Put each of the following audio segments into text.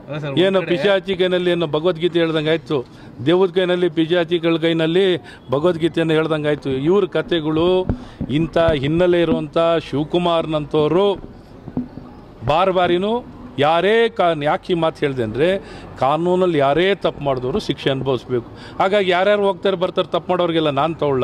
ಅದೇ ಸರ್, ಏನು ಪಿಶಾಚಿ ಕೈನಲ್ಲಿ ಏನು ಭಗವದ್ಗೀತೆ ಹೇಳ್ದಂಗೆ ಆಯ್ತು ದೇವದ ಕೈನಲ್ಲಿ ಪಿಶಾಚಿಗಳ ಕೈನಲ್ಲಿ ಭಗವದ್ಗೀತೆಯನ್ನು ಹೇಳ್ದಂಗೆ ಆಯ್ತು ಇವ್ರ ಕತೆಗಳು ಇಂಥ ಹಿನ್ನೆಲೆ ಇರುವಂಥ ಶಿವಕುಮಾರ್ನಂಥವ್ರು ಬಾರ್ ಬಾರಿನೂ ಯಾರೇ ಕಾ ಯಾಕೆ ಈ ಮಾತು ಹೇಳಿದೆ ಅಂದರೆ ಕಾನೂನಲ್ಲಿ ಯಾರೇ ತಪ್ಪು ಮಾಡಿದವರು ಶಿಕ್ಷೆ ಅನುಭವಿಸ್ಬೇಕು ಹಾಗಾಗಿ ಯಾರ್ಯಾರು ಹೋಗ್ತಾರೆ ಬರ್ತಾರೆ ತಪ್ಪು ಮಾಡೋರಿಗೆಲ್ಲ ನಾನು ತಗೊಳ್ಳ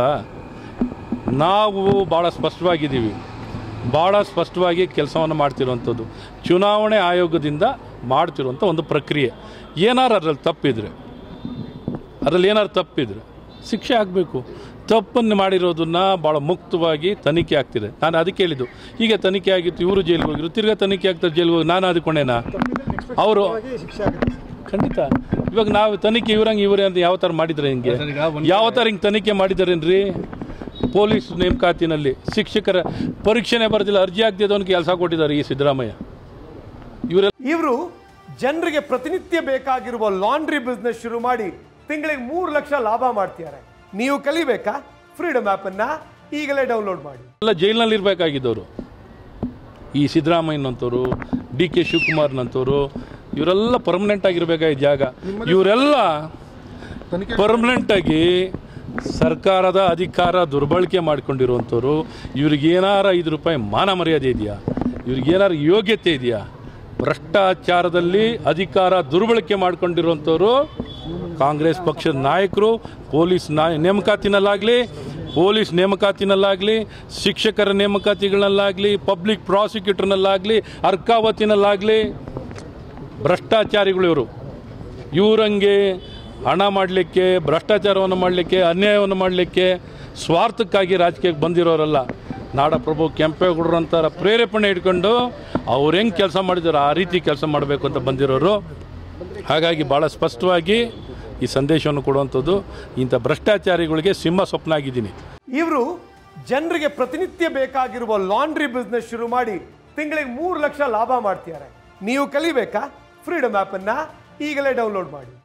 ನಾವು ಭಾಳ ಸ್ಪಷ್ಟವಾಗಿದ್ದೀವಿ ಭಾಳ ಸ್ಪಷ್ಟವಾಗಿ ಕೆಲಸವನ್ನು ಮಾಡ್ತಿರುವಂಥದ್ದು ಚುನಾವಣೆ ಆಯೋಗದಿಂದ ಮಾಡ್ತಿರುವಂಥ ಒಂದು ಪ್ರಕ್ರಿಯೆ ಏನಾರು ಅದರಲ್ಲಿ ತಪ್ಪಿದ್ರೆ ಅದರಲ್ಲಿ ಏನಾರು ತಪ್ಪಿದ್ರೆ ಶಿಕ್ಷೆ ಆಗಬೇಕು ತಪ್ಪನ್ನು ಮಾಡಿರೋದನ್ನ ಭಾಳ ಮುಕ್ತವಾಗಿ ತನಿಖೆ ಆಗ್ತಿದೆ ನಾನು ಅದಕ್ಕೆ ಹೇಳಿದ್ದು ಹೀಗೆ ತನಿಖೆ ಆಗಿತ್ತು ಇವರು ಜೈಲಿಗೆ ಹೋಗಿರು ತಿರ್ಗಾ ತನಿಖೆ ಆಗ್ತಾರೆ ಜೈಲಿಗೆ ಹೋಗಿ ನಾನು ಅದಕ್ಕೊಂಡೇನಾ ಅವರು ಖಂಡಿತ ಇವಾಗ ನಾವು ತನಿಖೆ ಇವ್ರಂಗೆ ಇವರೇ ಅಂತ ಯಾವ ಥರ ಮಾಡಿದ್ರೆ ಹಿಂಗೆ ಸರ್, ಈಗ ಒಂದ್ ಯಾವ ಥರ ಹಿಂಗೆ ತನಿಖೆ ಮಾಡಿದಾರೇನ್ರಿ ಪೊಲೀಸ್ ನೇಮಕಾತಿನಲ್ಲಿ ಶಿಕ್ಷಕರ ಪರೀಕ್ಷೆನೇ ಬರೋದಿಲ್ಲ ಅರ್ಜಿ ಆಗ್ತಿದ್ದವನಿಗೆ ಕೆಲಸ ಕೊಟ್ಟಿದ್ದಾರೆ ಈ ಸಿದ್ದರಾಮಯ್ಯ ಇವರೆಲ್ಲ ಇವರು ಜನರಿಗೆ ಪ್ರತಿನಿತ್ಯ ಬೇಕಾಗಿರುವ ಲಾಂಡ್ರಿ ಬಿಸ್ನೆಸ್ ಶುರು ಮಾಡಿ ತಿಂಗಳಿಗೆ ಮೂರು ಲಕ್ಷ ಲಾಭ ಮಾಡ್ತಿದ್ದಾರೆ ನೀವು ಕಲಿಬೇಕಾ ಫ್ರೀಡಮ್ ಅನ್ನ ಈಗಲೇ ಡೌನ್ಲೋಡ್ ಮಾಡಿ ಎಲ್ಲ ಜೈಲಿನಲ್ಲಿ ಇರಬೇಕಾಗಿದ್ದವರು ಈ ಸಿದ್ದರಾಮಯ್ಯನಂತವರು ಡಿ ಕೆ ಶಿವಕುಮಾರ್ನಂತವರು ಇವರೆಲ್ಲ ಪರ್ಮನೆಂಟ್ ಆಗಿರ್ಬೇಕಾಗಿದ್ದ ಜಾಗ ಇವರೆಲ್ಲ ಪರ್ಮನೆಂಟ್ ಆಗಿ ಸರ್ಕಾರದ ಅಧಿಕಾರ ದುರ್ಬಳಕೆ ಮಾಡ್ಕೊಂಡಿರುವಂಥವ್ರು ಇವ್ರಿಗೇನಾರ ಐದು ರೂಪಾಯಿ ಮಾನ ಮರ್ಯಾದೆ ಇದೆಯಾ ಇವ್ರಿಗೇನಾರು ಯೋಗ್ಯತೆ ಇದೆಯಾ ಭ್ರಷ್ಟಾಚಾರದಲ್ಲಿ ಅಧಿಕಾರ ದುರ್ಬಳಕೆ ಮಾಡ್ಕೊಂಡಿರುವಂಥವ್ರು ಕಾಂಗ್ರೆಸ್ ಪಕ್ಷದ ನಾಯಕರು ಪೊಲೀಸ್ ನಾಯ ನೇಮಕಾತಿನಲ್ಲಾಗಲಿ ಪೊಲೀಸ್ ನೇಮಕಾತಿನಲ್ಲಾಗಲಿ ಶಿಕ್ಷಕರ ನೇಮಕಾತಿಗಳಲ್ಲಾಗಲಿ ಪಬ್ಲಿಕ್ ಪ್ರಾಸಿಕ್ಯೂಟರ್ನಲ್ಲಾಗಲಿ ಅರ್ಕಾವತಿನಲ್ಲಾಗಲಿ ಭ್ರಷ್ಟಾಚಾರಿಗಳು ಇವರು ಇವರಂಗೆ ಹಣ ಮಾಡಲಿಕ್ಕೆ ಭ್ರಷ್ಟಾಚಾರವನ್ನು ಮಾಡಲಿಕ್ಕೆ ಅನ್ಯಾಯವನ್ನು ಮಾಡಲಿಕ್ಕೆ ಸ್ವಾರ್ಥಕ್ಕಾಗಿ ರಾಜಕೀಯಕ್ಕೆ ಬಂದಿರೋರಲ್ಲ ನಾಡಪ್ರಭು ಕೆಂಪೇಗೌಡರಂತರ ಪ್ರೇರೇಪಣೆ ಇಟ್ಕೊಂಡು ಅವ್ರು ಹೆಂಗೆ ಕೆಲಸ ಮಾಡಿದಾರೋ ಆ ರೀತಿ ಕೆಲಸ ಮಾಡಬೇಕು ಅಂತ ಬಂದಿರೋರು ಹಾಗಾಗಿ ಭಾಳ ಸ್ಪಷ್ಟವಾಗಿ ಈ ಸಂದೇಶವನ್ನು ಕೊಡುವಂಥದ್ದು ಇಂಥ ಭ್ರಷ್ಟಾಚಾರಿಗಳಿಗೆ ಸಿಂಹ ಸ್ವಪ್ನ ಆಗಿದ್ದೀನಿ ಇವರು ಜನರಿಗೆ ಪ್ರತಿನಿತ್ಯ ಬೇಕಾಗಿರುವ ಲಾಂಡ್ರಿ ಬಿಸ್ನೆಸ್ ಶುರು ಮಾಡಿ ತಿಂಗಳಿಗೆ ಮೂರು ಲಕ್ಷ ಲಾಭ ಮಾಡ್ತಿದ್ದಾರೆ ನೀವು ಕಲಿಬೇಕಾ ಫ್ರೀಡಮ್ ಅನ್ನ ಈಗಲೇ ಡೌನ್ಲೋಡ್ ಮಾಡಿ